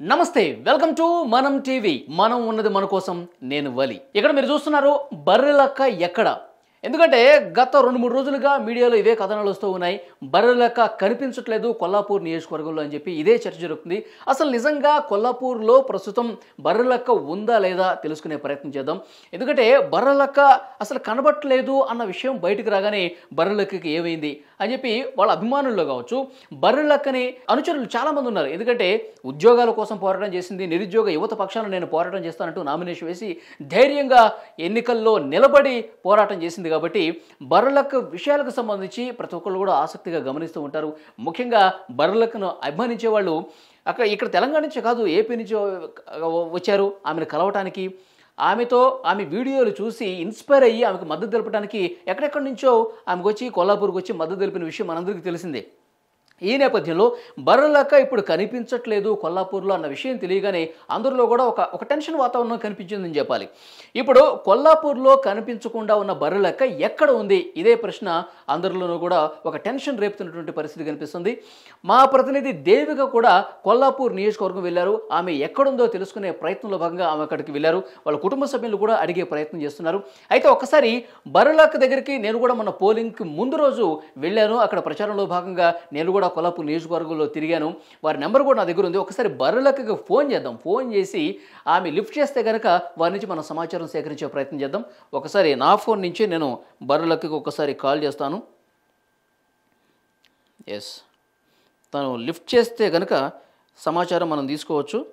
నమస్తే welcome to మనం TV మనం ఉన్నది మన కోసం నేను వలి ఇక్కడ మీరు చూస్తున్నారు బర్రెలక్క ఎక్కడ ఎందుకంటే గత రెండు మూడు రోజులుగా మీడియాలో ఇవే కథనాలు వస్తూ ఉన్నాయి బర్రెలక్క కనిపించట్లేదు కొల్లాపూర్ నియోజకవర్గంలో అని చెప్పి ఇదే చర్చ జరుగుతుంది అసలు నిజంగా కొల్లాపూర్లో ప్రస్తుతం బర్రెలక్క ఉందా లేదా తెలుసుకునే ప్రయత్నం చేద్దాం ఎందుకంటే బర్రెలక్క అసలు కనబట్టలేదు అన్న విషయం బయటకు రాగానే బర్రెలక్కకి ఏమైంది అని చెప్పి వాళ్ళ అభిమానుల్లో కావచ్చు బర్రెలక్కని అనుచరులు చాలా మంది ఉన్నారు ఎందుకంటే ఉద్యోగాల కోసం పోరాటం చేసింది నిరుద్యోగ యువత పక్షాన నేను పోరాటం చేస్తానంటూ నామినేషన్ వేసి ధైర్యంగా ఎన్నికల్లో నిలబడి పోరాటం చేసింది కాబట్టి బర్రెలకు విషయాలకు సంబంధించి ప్రతి ఒక్కళ్ళు కూడా ఆసక్తిగా గమనిస్తూ ఉంటారు ముఖ్యంగా బర్రెలకును అభిమానించే వాళ్ళు అక్కడ ఇక్కడ తెలంగాణ నుంచి కాదు ఏపీ నుంచి వచ్చారు ఆమెను కలవటానికి ఆమెతో ఆమె వీడియోలు చూసి ఇన్స్పైర్ అయ్యి ఆమెకు మద్దతు తెలపడానికి ఎక్కడెక్కడి నుంచో ఆమెకు వచ్చి కొల్లాపూర్కి వచ్చి మద్దతు తెలిపిన విషయం మనందరికీ తెలిసిందే ఈ నేపథ్యంలో బర్రెలక్క ఇప్పుడు కనిపించట్లేదు కొల్లాపూర్లో అన్న విషయం తెలియగానే అందరిలో కూడా ఒక ఒక టెన్షన్ వాతావరణం కనిపించిందని చెప్పాలి ఇప్పుడు కొల్లాపూర్లో కనిపించకుండా ఉన్న బర్రెలక్క ఎక్కడ ఉంది ఇదే ప్రశ్న అందరిలోనూ కూడా ఒక టెన్షన్ రేపుతున్నటువంటి పరిస్థితి కనిపిస్తుంది మా ప్రతినిధి దేవిక కూడా కొల్లాపూర్ నియోజకవర్గం వెళ్ళారు ఆమె ఎక్కడుందో తెలుసుకునే ప్రయత్నంలో భాగంగా ఆమె అక్కడికి వెళ్ళారు వాళ్ళ కుటుంబ సభ్యులు కూడా అడిగే ప్రయత్నం చేస్తున్నారు అయితే ఒక్కసారి బర్రెలక్క దగ్గరికి నేను కూడా మన పోలింగ్కి ముందు రోజు వెళ్ళాను అక్కడ ప్రచారంలో భాగంగా నేను కూడా కొల్లాపూర్ నియోజకవర్గంలో తిరిగాను వారి నెంబర్ కూడా నా దగ్గర ఉంది ఒకసారి బర్రెలక్కకి ఫోన్ చేద్దాం ఫోన్ చేసి ఆమె లిఫ్ట్ చేస్తే కనుక వారి నుంచి మనం సమాచారం సేకరించే ప్రయత్నం చేద్దాం ఒకసారి నా ఫోన్ నుంచి నేను బర్రెలక్కకి ఒకసారి కాల్ చేస్తాను ఎస్ తను లిఫ్ట్ చేస్తే కనుక సమాచారం మనం తీసుకోవచ్చు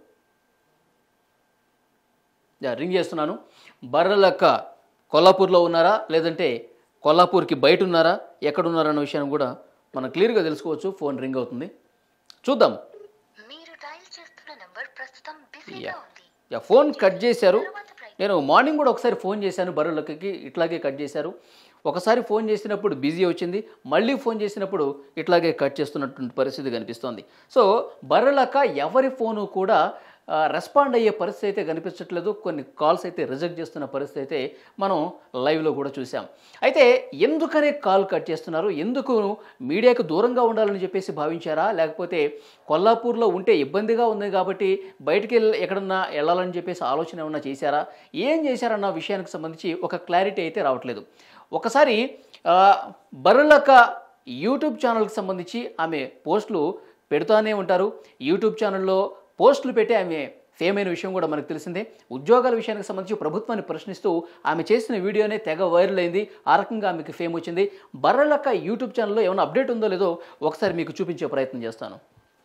యా, రింగ్ చేస్తున్నాను బర్రెలక్క కొల్లాపూర్లో ఉన్నారా లేదంటే కొల్లాపూర్కి బయట ఉన్నారా ఎక్కడ ఉన్నారా అన్న విషయాన్ని కూడా మనం క్లియర్గా తెలుసుకోవచ్చు ఫోన్ రింగ్ అవుతుంది చూద్దాం మీరు డయల్ చేస్తున్న నంబర్ ప్రస్తుతం బిజీగా యా. ఉంది యా ఫోన్ కట్ చేశారు తర్వాత ప్రయత్నం నేను మార్నింగ్ కూడా ఒకసారి ఫోన్ చేశాను బర్రెలక్కకి ఇట్లాగే కట్ చేశారు ఒకసారి ఫోన్ చేసినప్పుడు బిజీ వచ్చింది మళ్ళీ ఫోన్ చేసినప్పుడు ఇట్లాగే కట్ చేస్తున్నటువంటి పరిస్థితి కనిపిస్తోంది సో బర్రెలక్క ఎవరి ఫోను కూడా ఆ, రెస్పాండ్ అయ్యే పరిస్థితి అయితే కనిపించట్లేదు కొన్ని కాల్స్ అయితే రిజెక్ట్ చేస్తున్న పరిస్థితి అయితే మనం లైవ్లో కూడా చూసాం అయితే ఎందుకనే కాల్ కట్ చేస్తున్నారు ఎందుకు మీడియాకు దూరంగా ఉండాలని చెప్పేసి భావించారా లేకపోతే కొల్లాపూర్లో ఉంటే ఇబ్బందిగా ఉంది కాబట్టి బయటికి వెళ్ళి ఎక్కడన్నా వెళ్ళాలని చెప్పేసి ఆలోచన ఏమన్నా చేశారా ఏం చేశారన్న విషయానికి సంబంధించి ఒక క్లారిటీ అయితే రావట్లేదు ఒకసారి ఆ, బర్రెలక్క యూట్యూబ్ ఛానల్కి సంబంధించి ఆమె పోస్టులు పెడుతూనే ఉంటారు యూట్యూబ్ ఛానల్లో పోస్టులు పెట్టి ఆమె ఫేమ్ అయిన విషయం కూడా మనకు తెలిసిందే ఉద్యోగాల విషయానికి సంబంధించి ప్రభుత్వాన్ని ప్రశ్నిస్తూ ఆమె చేసిన వీడియోనే తెగ వైరల్ అయింది ఆ రకంగా ఆమెకు ఫేమ్ వచ్చింది బర్రెలక్క యూట్యూబ్ ఛానల్లో ఏమైనా అప్డేట్ ఉందో లేదో ఒకసారి మీకు చూపించే ప్రయత్నం చేస్తాను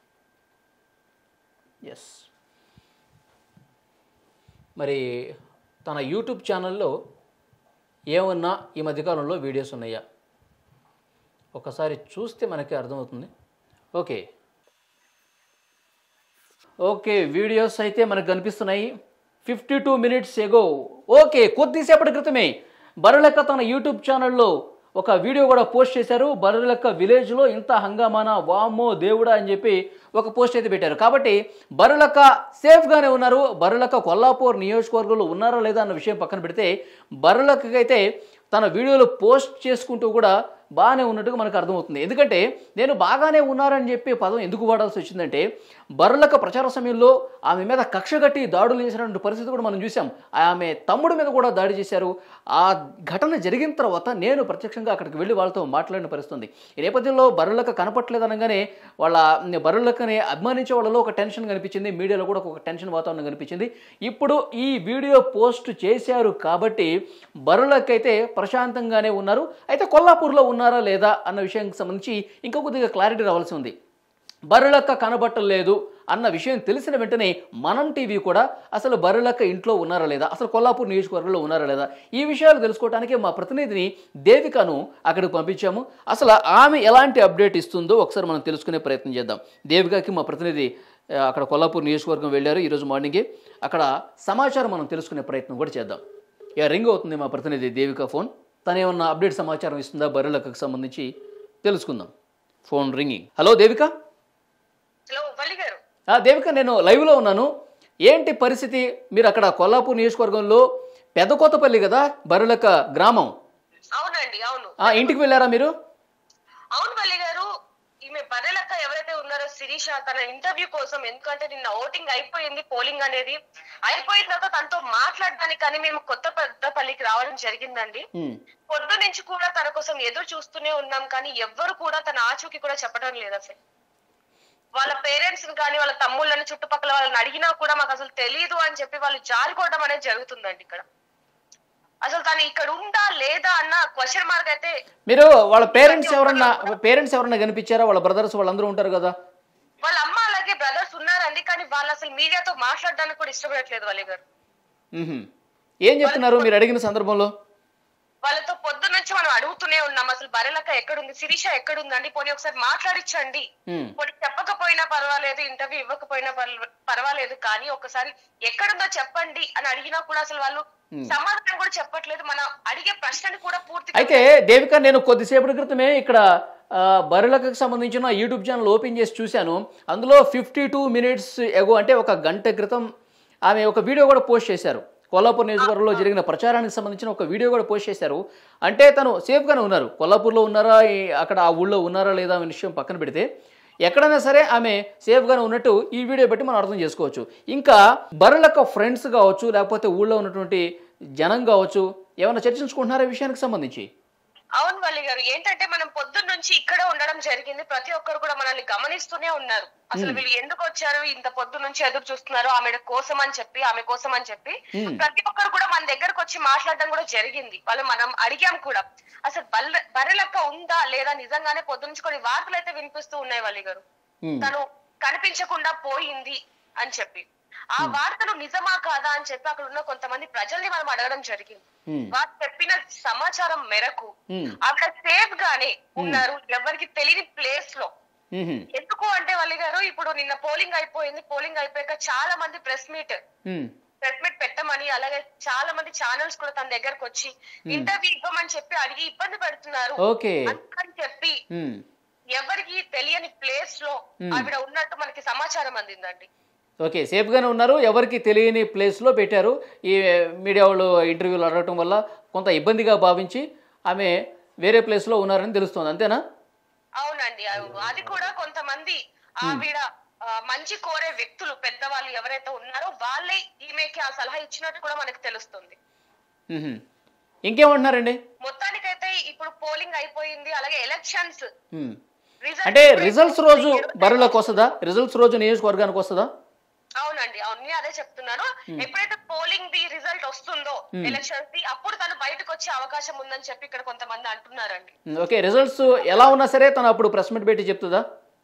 ఎస్ మరి తన యూట్యూబ్ ఛానల్లో ఏమన్నా ఈ మధ్యకాలంలో వీడియోస్ ఉన్నాయా ఒకసారి చూస్తే మనకి అర్థమవుతుంది ఓకే ఓకే వీడియోస్ అయితే మనకు కనిపిస్తున్నాయి fifty two minutes ago okay కొద్దిసేపటి క్రితమే బర్రెలెక్క తన యూట్యూబ్ ఛానల్లో ఒక వీడియో కూడా పోస్ట్ చేశారు బర్రెలెక్క విలేజ్లో ఇంత హంగామానా వామ్మో దేవుడా అని చెప్పి ఒక పోస్ట్ అయితే పెట్టారు కాబట్టి బర్రెలెక్క సేఫ్గానే ఉన్నారు బర్రెలెక్క కొల్లాపూర్ నియోజకవర్గంలో ఉన్నారా లేదా అన్న విషయం పక్కన పెడితే బర్రెలెక్కకైతే తన వీడియోలు పోస్ట్ చేసుకుంటూ కూడా బాగానే ఉన్నట్టుగా మనకు అర్థమవుతుంది ఎందుకంటే నేను బాగానే ఉన్నారని చెప్పి పదం ఎందుకు వాడాల్సి వచ్చిందంటే బర్రెలక ప్రచార సమయంలో ఆమె మీద కక్ష కట్టి దాడులు చేసినటువంటి పరిస్థితి కూడా మనం చూసాం ఆమె తమ్ముడి మీద కూడా దాడి చేశారు ఆ ఘటన జరిగిన తర్వాత నేను ప్రత్యక్షంగా అక్కడికి వెళ్ళి వాళ్ళతో మాట్లాడిన పరిస్థితి ఉంది ఈ నేపథ్యంలో బర్రెలక కనపట్లేదు అనగానే వాళ్ళ బర్రెలకని అభిమానించే వాళ్ళలో ఒక టెన్షన్ కనిపించింది మీడియాలో కూడా ఒక టెన్షన్ వాతావరణం కనిపించింది ఇప్పుడు ఈ వీడియో పోస్ట్ చేశారు కాబట్టి బర్రెలకైతే ప్రశాంతంగానే ఉన్నారు అయితే కొల్లాపూర్లో ఉన్నారా లేదా అన్న విషయానికి సంబంధించి ఇంకా కొద్దిగా క్లారిటీ రావాల్సి ఉంది బర్రెలక్క కనబట్టలేదు అన్న విషయం తెలిసిన వెంటనే మనం టీవీ కూడా అసలు బర్రెలక్క ఇంట్లో ఉన్నారా లేదా అసలు కొల్లాపూర్ నియోజకవర్గంలో ఉన్నారా లేదా ఈ విషయాలు తెలుసుకోవడానికి మా ప్రతినిధిని దేవికను అక్కడికి పంపించాము అసలు ఆమె ఎలాంటి అప్డేట్ ఇస్తుందో ఒకసారి మనం తెలుసుకునే ప్రయత్నం చేద్దాం దేవికకి మా ప్రతినిధి ఆ, అక్కడ కొల్లాపూర్ నియోజకవర్గం వెళ్ళారు ఈరోజు మార్నింగే అక్కడ సమాచారం మనం తెలుసుకునే ప్రయత్నం కూడా చేద్దాం ఇక రింగ్ అవుతుంది మా ప్రతినిధి దేవిక ఫోన్ తను ఏమన్నా అప్డేట్ సమాచారం ఇస్తుందా బర్రెలక్కకు సంబంధించి తెలుసుకుందాం phone ringing hello Devika hello Valli garu ఆ, దేవిక నేను లైవ్లో ఉన్నాను ఏంటి పరిస్థితి మీరు అక్కడ కొల్లాపూర్ నియోజకవర్గంలో పెద్దకోతపల్లి కదా బర్రెలక్క గ్రామం అవునండి అవును ఆ, ఇంటికి వెళ్ళారా మీరు అవును వల్లి గారు ఈమె బర్రెలక్క ఎవరైతే ఉన్నారో శిరీష తన ఇంటర్వ్యూ కోసం ఎందుకంటే నిన్న ఓటింగ్ అయిపోయింది పోలింగ్ అనేది అయిపోయిన తర్వాత తనతో మాట్లాడడానికి కానీ మేము కొత్త పెద్దపల్లికి రావడం జరిగిందండి ఉమ్, పొద్దు నుంచి కూడా తన కోసం ఎదురు చూస్తూనే ఉన్నాం కానీ ఎవ్వరు కూడా తన ఆచూకీ కూడా చెప్పడం లేదు అసలు వాళ్ళ పేరెంట్స్ కానీ వాళ్ళ తమ్ముళ్ళని చుట్టుపక్కల వాళ్ళని అడిగినా కూడా మాకు అసలు తెలియదు అని చెప్పి వాళ్ళు జారుకోవడం అనేది జరుగుతుందండి ఇక్కడ అసలు తను ఇక్కడ ఉందా లేదా అన్న క్వశ్చన్ మార్క్ అయితే మీరు వాళ్ళ పేరెంట్స్ ఎవరన్నా పేరెంట్స్ ఎవరన్నా కనిపించారా వాళ్ళ బ్రదర్స్ వాళ్ళందరూ ఉంటారు కదా వాళ్ళ అమ్మ అలాగే బ్రదర్స్ ఉన్నారండి కానీ వాళ్ళు అసలు మీడియాతో మాట్లాడడానికి కూడా ఇష్టపడట్లేదు వాళ్ళ గారు ఉహుం. ఏం చెప్తున్నారు మీరు అడిగిన సందర్భంలో వాళ్ళతో పొద్దు నుంచి మనం అడుగుతూనే ఉన్నాం అసలు బరెలక్క ఎక్కడుంది శిరీష ఎక్కడుందండి పోనీ ఒకసారి మాట్లాడించండి ఉమ్, పోనీ చెప్పకపోయినా పర్వాలేదు ఇంటర్వ్యూ ఇవ్వకపోయినా పర్వ- పర్వాలేదు కానీ ఒకసారి ఎక్కడుందో చెప్పండి అని అడిగినా కూడా అసలు వాళ్ళు సమాధానం కూడా చెప్పట్లేదు మనం అడిగే ప్రశ్నని కూడా పూర్తిగా అయితే దేవిక నేను కొద్దిసేపటి క్రితమే ఇక్కడ ఆ, బర్రెలకు సంబంధించిన యూట్యూబ్ ఛానల్ ఓపెన్ చేసి చూశాను అందులో ఫిఫ్టీ టూ మినిట్స్ ఎగో అంటే ఒక గంట క్రితం ఆమె ఒక వీడియో కూడా పోస్ట్ చేశారు కొల్లాపూర్ నియోజకవర్గంలో జరిగిన ప్రచారానికి సంబంధించిన ఒక వీడియో కూడా పోస్ట్ చేశారు అంటే తను సేఫ్గానే ఉన్నారు కొల్లాపూర్లో ఉన్నారా ఈ- అక్కడ ఆ ఊళ్ళో ఉన్నారా లేదా అనే విషయం పక్కన పెడితే ఎక్కడైనా సరే ఆమె సేఫ్గానే ఉన్నట్టు ఈ వీడియో బట్టి మనం అర్థం చేసుకోవచ్చు ఇంకా బర్రెలకు ఫ్రెండ్స్ కావచ్చు లేకపోతే ఊళ్ళో ఉన్నటువంటి జనం కావచ్చు ఏమైనా చర్చించుకుంటున్నారా ఈ విషయానికి సంబంధించి అవును వల్లి గారు ఏంటంటే మనం పొద్దున్న నుంచి ఇక్కడే ఉండడం జరిగింది ప్రతి ఒక్కరు కూడా మనల్ని గమనిస్తూనే ఉన్నారు అసలు వీళ్ళు ఎందుకు వచ్చారు ఇంత పొద్దు నుంచి ఎదురు చూస్తున్నారు ఆమె కోసం అని చెప్పి ఆమె కోసం అని చెప్పి Hmm. ప్రతి ఒక్కరు కూడా మన దగ్గరకు వచ్చి మాట్లాడడం కూడా జరిగింది వాళ్ళు మనం అడిగాం కూడా అసలు బర్రె బర్రెలక్క ఉందా లేదా నిజంగానే పొద్దు నుంచి కొన్ని వార్తలు అయితే వినిపిస్తూ ఉన్నాయి వల్లి గారు ఉమ్, తను కనిపించకుండా పోయింది అని చెప్పి ఆ వార్తలు నిజమా కాదా అని చెప్పి అక్కడ ఉన్న కొంతమంది ప్రజల్ని మనం అడగడం జరిగింది ఉమ్, వారు చెప్పిన సమాచారం మేరకు ఉమ్, అక్కడ సేఫ్ గానే ఉన్నారు ఎవరికి తెలియని ప్లేస్ లో ఉమ్, ఎందుకు అంటే వల్లి గారు ఇప్పుడు నిన్న పోలింగ్ అయిపోయింది పోలింగ్ అయిపోయాక చాలా మంది press meet um, press meet పెట్టమని అలాగే చాలా మంది ఛానల్స్ కూడా తన దగ్గరకు వచ్చి ఇంటర్వ్యూ ఇవ్వమని చెప్పి అడిగి ఇబ్బంది పెడుతున్నారు ఓకే అని చెప్పి ఉమ్, ఎవరికి తెలియని ప్లేస్ లో ఆవిడ ఉన్నట్టు మనకి సమాచారం అందిందండి ఓకే సేఫ్గానే ఉన్నారు ఎవరికి తెలియని ప్లేస్లో పెట్టారు ఈ మీడియా వాళ్ళు ఇంటర్వ్యూలు అడగటం వల్ల కొంత ఇబ్బందిగా భావించి ఆమె వేరే ప్లేస్లో ఉన్నారని తెలుస్తుంది అంతేనా అవునండి అవును అది కూడా కొంతమంది ఆవిడ ఆ, మంచి కోరే వ్యక్తులు పెద్దవాళ్ళు ఎవరైతే ఉన్నారో వాళ్ళే ఈమెకి ఆ సలహా ఇచ్చినట్టు కూడా మనకు తెలుస్తుంది ఉహుం. ఇంకేమంటున్నారండి మొత్తానికైతే ఇప్పుడు పోలింగ్ అయిపోయింది అలాగే ఎలక్షన్స్ ఉమ్. అంటే రిజల్ట్స్ రోజు బరిలోకి వస్తుందా రిజల్ట్స్ రోజు నియోజకవర్గానికి వస్తుందా అవునండి అవును నేను అదే చెప్తున్నాను ఎప్పుడైతే పోలింగ్ ది రిజల్ట్ వస్తుందో ఎలక్షన్స్ ది అప్పుడు తను బయటకు వచ్చే అవకాశం ఉందని చెప్పి ఇక్కడ కొంతమంది అంటున్నారండి ఉమ్, ఓకే రిజల్ట్స్ ఎలా ఉన్నా సరే తను అప్పుడు ప్రెస్ మీట్ పెట్టి చెప్తుందా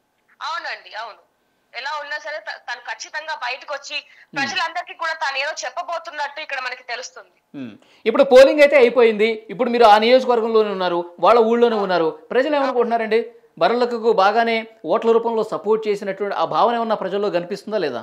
అవునండి అవును ఎలా ఉన్నా సరే త- తను ఖచ్చితంగా బయటకు వచ్చి ప్రజలందరికీ కూడా తాను ఏదో చెప్పబోతున్నట్టు ఇక్కడ మనకి తెలుస్తుంది ఉమ్. ఇప్పుడు పోలింగ్ అయితే అయిపోయింది ఇప్పుడు మీరు ఆ నియోజకవర్గంలోనే ఉన్నారు వాళ్ళ ఊళ్ళోనే ఉన్నారు ప్రజలు ఏమనుకుంటున్నారండి బర్రెలకు బాగానే ఓట్ల రూపంలో సపోర్ట్ చేసినటువంటి ఆ భావన ఏమన్నా ప్రజల్లో కనిపిస్తుందా లేదా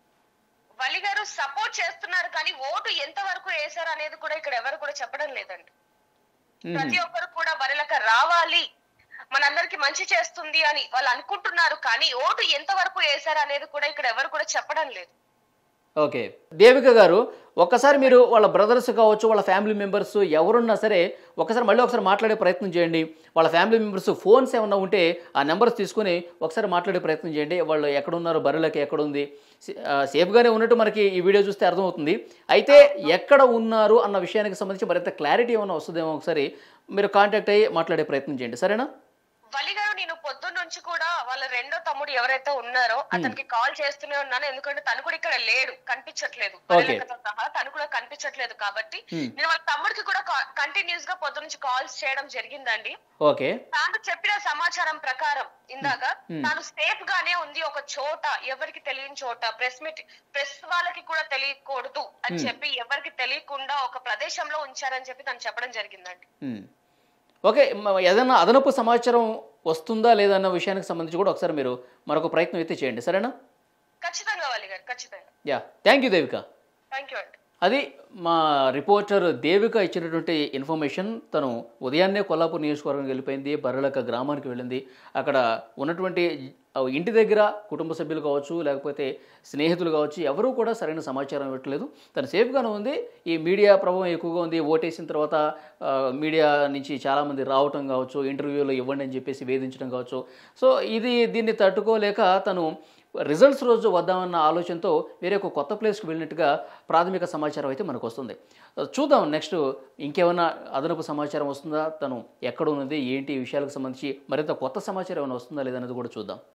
వల్లి గారు సపోర్ట్ చేస్తున్నారు కానీ ఓటు ఎంత వరకు వేశారు అనేది కూడా ఇక్కడ ఎవరు కూడా చెప్పడం లేదండి ప్రతి ఒక్కరు కూడా బరిలక రావాలి మనందరికి మంచి చేస్తుంది అని వాళ్ళు అనుకుంటున్నారు కానీ ఓటు ఎంత వరకు వేశారు అనేది కూడా ఇక్కడ ఎవరు కూడా చెప్పడం లేదు ఓకే దేవిక గారు ఒక్కసారి మీరు వాళ్ళ బ్రదర్స్ కావచ్చు వాళ్ళ ఫ్యామిలీ మెంబర్స్ ఎవరున్నా సరే ఒకసారి మళ్ళీ ఒకసారి మాట్లాడే ప్రయత్నం చేయండి వాళ్ళ ఫ్యామిలీ మెంబర్స్ ఫోన్స్ ఏమన్నా ఉంటే ఆ నెంబర్స్ తీసుకొని ఒకసారి మాట్లాడే ప్రయత్నం చేయండి వాళ్ళు ఎక్కడున్నారు బర్రెలకి ఎక్కడుంది సే- ఆ, సేఫ్గానే ఉన్నట్టు మనకి ఈ వీడియో చూస్తే అర్థమవుతుంది అయితే ఎక్కడ ఉన్నారు అన్న విషయానికి సంబంధించి మరింత క్లారిటీ ఏమైనా వస్తుందేమో ఒకసారి మీరు కాంటాక్ట్ అయ్యి మాట్లాడే ప్రయత్నం చేయండి సరేనా వల్లి గారు నేను పొద్దున్న నుంచి కూడా వాళ్ళ రెండో తమ్ముడు ఎవరైతే ఉన్నారో అతనికి కాల్ చేస్తూనే ఉన్నాను ఎందుకంటే తను కూడా ఇక్కడ లేడు కనిపించట్లేదు బరిలెక్కతో సహా తను కూడా కనిపించట్లేదు కాబట్టి నేను వాళ్ళ తమ్ముడికి కూడా కంటిన్యూస్ గా పొద్దు నుంచి కాల్స్ చేయడం జరిగిందండి ఓకే తాను చెప్పిన సమాచారం ప్రకారం ఇందాక తాను సేఫ్ గానే ఉంది ఒక చోట ఎవరికి తెలియని చోట ప్రెస్ మీట్ ప్రెస్ వాళ్ళకి కూడా తెలియకూడదు అని చెప్పి ఎవరికి తెలియకుండా ఒక ప్రదేశంలో ఉంచారని చెప్పి తను చెప్పడం జరిగిందండి ఉమ్. ఓకే మ- ఏదైనా అదనపు సమాచారం వస్తుందా లేదా అన్న విషయానికి సంబంధించి కూడా ఒకసారి మీరు మరొక ప్రయత్నం అయితే చేయండి సరేనా ఖచ్చితంగా వాలి గారు ఖచ్చితంగా yeah thank you Devika thank you అండి అది మా రిపోర్టర్ దేవిక ఇచ్చినటువంటి ఇన్ఫర్మేషన్ తను ఉదయాన్నే కొల్లాపూర్ నియోజకవర్గం వెళ్ళిపోయింది బర్రెలక గ్రామానికి వెళ్ళింది అక్కడ ఉన్నటువంటి ఆ ఇంటి దగ్గర కుటుంబ సభ్యులు కావచ్చు లేకపోతే స్నేహితులు కావచ్చు ఎవరూ కూడా సరైన సమాచారం ఇవ్వట్లేదు తను సేఫ్గానే ఉంది ఈ మీడియా ప్రభావం ఎక్కువగా ఉంది ఓటేసిన తర్వాత ఆ, మీడియా నుంచి చాలామంది రావటం కావచ్చు ఇంటర్వ్యూలు ఇవ్వండి అని చెప్పేసి వేధించడం కావచ్చు సో ఇది దీన్ని తట్టుకోలేక తను రిజల్ట్స్ రోజు వద్దామన్న ఆలోచనతో వేరే ఒక కొత్త ప్లేస్కి వెళ్ళినట్టుగా ప్రాథమిక సమాచారం అయితే మనకు వస్తుంది చూద్దాం నెక్స్ట్ ఇంకేమైనా అదనపు సమాచారం వస్తుందా తను ఎక్కడ ఉన్నది ఏంటి ఈ విషయాలకు సంబంధించి మరింత కొత్త సమాచారం ఏమైనా వస్తుందా లేదనేది కూడా చూద్దాం